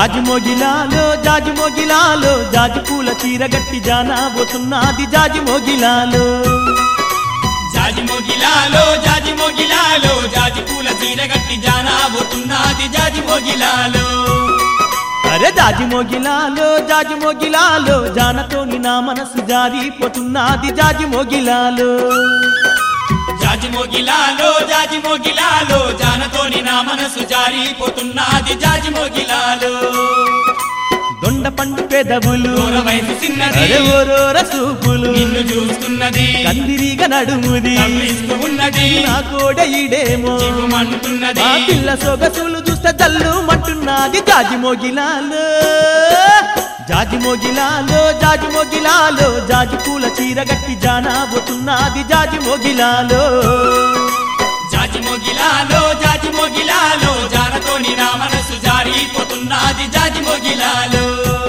జాజి మోగిలాలో జాజి మోగిలాలో జాజి పూల చీరగట్టి జానాబోతున్నది జాజి మోగిలాలో జాజి మొగిలాలో జాజి మొగిలాలో జాజి పూల చీరగట్టి జానాబోతున్నది జాజి మొగిలాలో అరే జాజి మోగిలాలో జాజి మోగిలాలో జానతోని నా మనసు జారిపోతున్నది జాజి మోగిలాలో జాజి మొగిలాలో జాజి మొగిలాలో జానతోని నా మనసు జారిపోతున్నది జాజి మొగిలాలో దొండ పండు పెదవులు దూర వయసు చిన్నది అరే ఓరోర సూపులు నిన్ను చూస్తున్నది కందిరిగా నడుముది కవ్విస్తూ ఉన్నది నా కోడ ఈడేమో చిగుమంటున్నది ఆ పిల్ల సొగసులు చూస్తే జల్లు మంటున్నది జాజి మోగిలాలో జాజి మోగిలాలో జాజి మోగిలాలో జాజి పూల చీర గట్టి జానాబోతున్నది జాజి మోగిలాలో జాజి మొగిలాలో జాజి మొగిలాలో జానతోని నా మనసు జారిపోతున్నది జాజి మొగిలాలో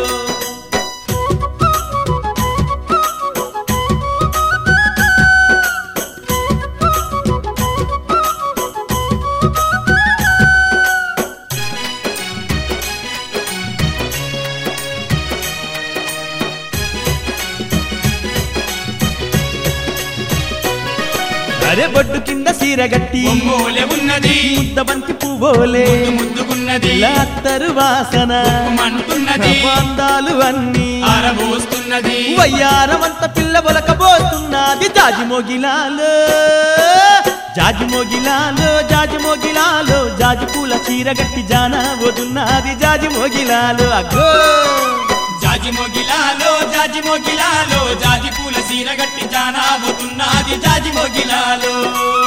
అరే బొడ్డు కింద సీర గట్టి ఒంగోలే ఉన్నది ముద్దబంతి పువ్వోలే ముద్దుకున్నది లాత్తరు వాసన మంటున్నది అందాలు అన్నీ ఆరబోస్తున్నది వయ్యారమంత పిల్ల బొలకబోతున్నది జాజి మోగిలాలో జాజి మోగిలాలో జాజి మోగిలాలో జాజి పూల చీర గట్టి జాన వదున్నది జాజి మోగిలాలో అగ్గో జాజి మొగిలాలో జాజి మొగిలాలో జాజి పూల సీర గట్టి జానాబోతున్నది జాజి మొగిలాలో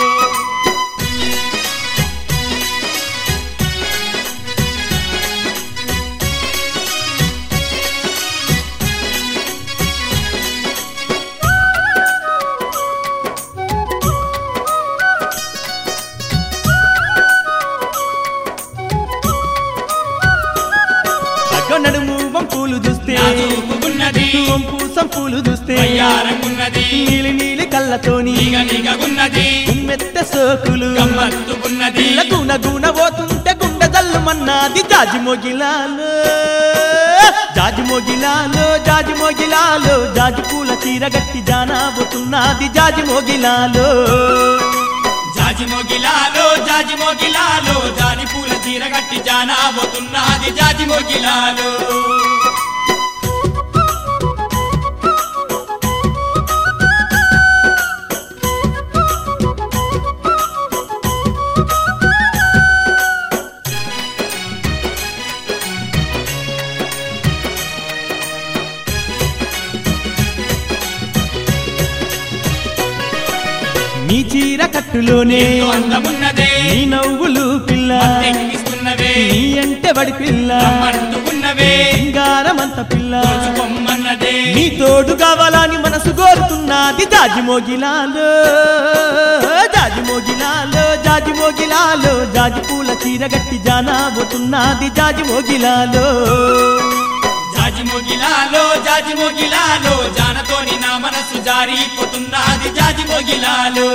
అగ్గో నడుము వంపులు చూస్తే నాజూకున్నది వంపు సంపులు చూస్తే వయ్యారంగున్నది నీలి నీలి కళ్ళతోని నిగ నిగగున్నది మెత్త సోకులు గమ్మత్తుకున్నది పిల్ల గుణ గుణ పోతుంటే గుండె జల్లు మన్నాది జాజి మోగిలాలో జాజి మోగిలాలో జాజి మోగిలాలో జాజి పూల చీర గట్టి జానాబోతున్నది జాజి మోగిలాలో జాజి మొగిలాలో జాజి మొగిలాలో జాజి పూల చీర గట్టి జానాబోతున్నది జాజి మొగిలాలో నీ చీర కట్టులోనే ఎంతో అందమున్నదే నీ నవ్వులు పిల్ల తెక్కిస్తున్నవే నీ అంటే వడి పిల్ల మంటుకున్నవే సింగారమంత పిల్ల పొమ్మన్నదే నీ తోడు కావాలని మనసు కోరుతున్నది జాజి మోగిలాలో జాజి మోగిలాలో జాజి మోగిలాలో జాజి పూల చీర గట్టి జానాబోతున్నది జాజి మోగిలాలో జాజి మొగిలాలో జాజి మొగిలాలో జానతోని నా మనసు జారిపోతున్నది జాజి మొగిలాలో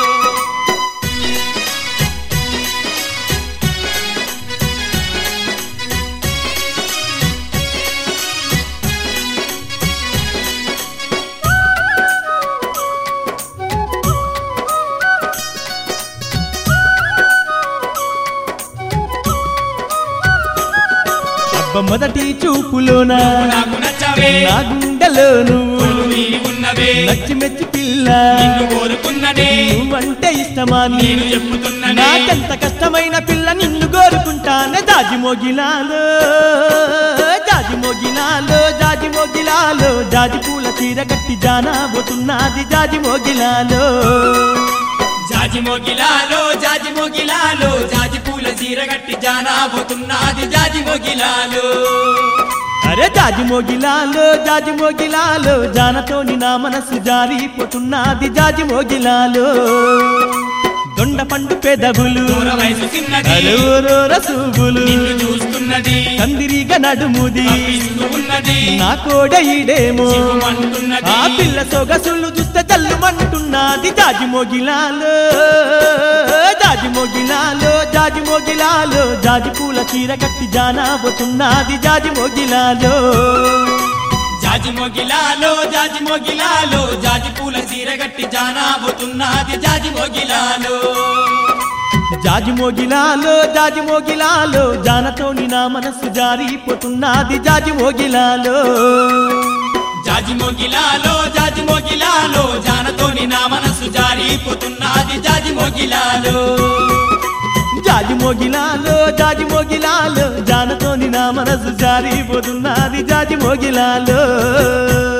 అబ్బ మొదటి చూపులోన నాకు నచ్చవే నా గుండెలో నువ్వు ఒళ్ళు నీవి ఉన్నవే నచ్చి మెచ్చి పిల్ల నిన్ను కోరుకున్నదే నువ్వంటే ఇష్టమా నీ నేను చెప్పుతున్ననే నాకెంత కష్టమైన పిల్ల నిన్ను కోరుకుంటానే జాజి మోగిలాలో జాజి మోగిలాలో జాజి మోగిలాలో జాజి పూల చీర గట్టి జానాబోతున్నది జాజి మోగిలాలో జాజి మొగిలాలో జాజి మొగిలాలో జాజి పూల చీర గట్టి జానాబోతున్నది జాజి మొగిలాలో అరే జాజి మోగిలాలో జాజి మోగిలాలో జానతోని నా మనసు జారిపోతున్నది జాజి మోగిలాలో దొండ కొండ పండు పెదవులు దూర వయసు చిన్నది అలూరు రసూబులు నిన్ను చూస్తున్నది కందిరిగ నడుముది తప్పిస్తూ ఉన్నది నా కోడ ఈడేమో చిగుమంటున్నది ఆ పిల్ల సొగసులు చూస్తే జల్లుమంటున్నది జాజి మోగిలాలో జాజి మోగిలాలో జాజి మోగిలాలో జాజి పూల చీర కట్టి జానాబోతున్నది జాజి మోగిలాలో జాజి మొగిలాలో జాజి మొగిలాలో జాజి పూల చీరగట్టి జానాబోతున్నది జాజి మొగిలాలో జాజి మోగిలాలో జాజి మోగిలాలో జానతోని నా మనస్సు జారిపోతున్నది జాజి మోగిలాలో జాజి మొగిలాలో జాజి మొగిలాలో జానతోని నా మనసు జారిపోతున్నది జాజి మొగిలాలో జాజి మోగిలాలో జాజి మోగిలాలో జానతోని నా మనసు జారిపోతున్నది జాజి మోగిలాలో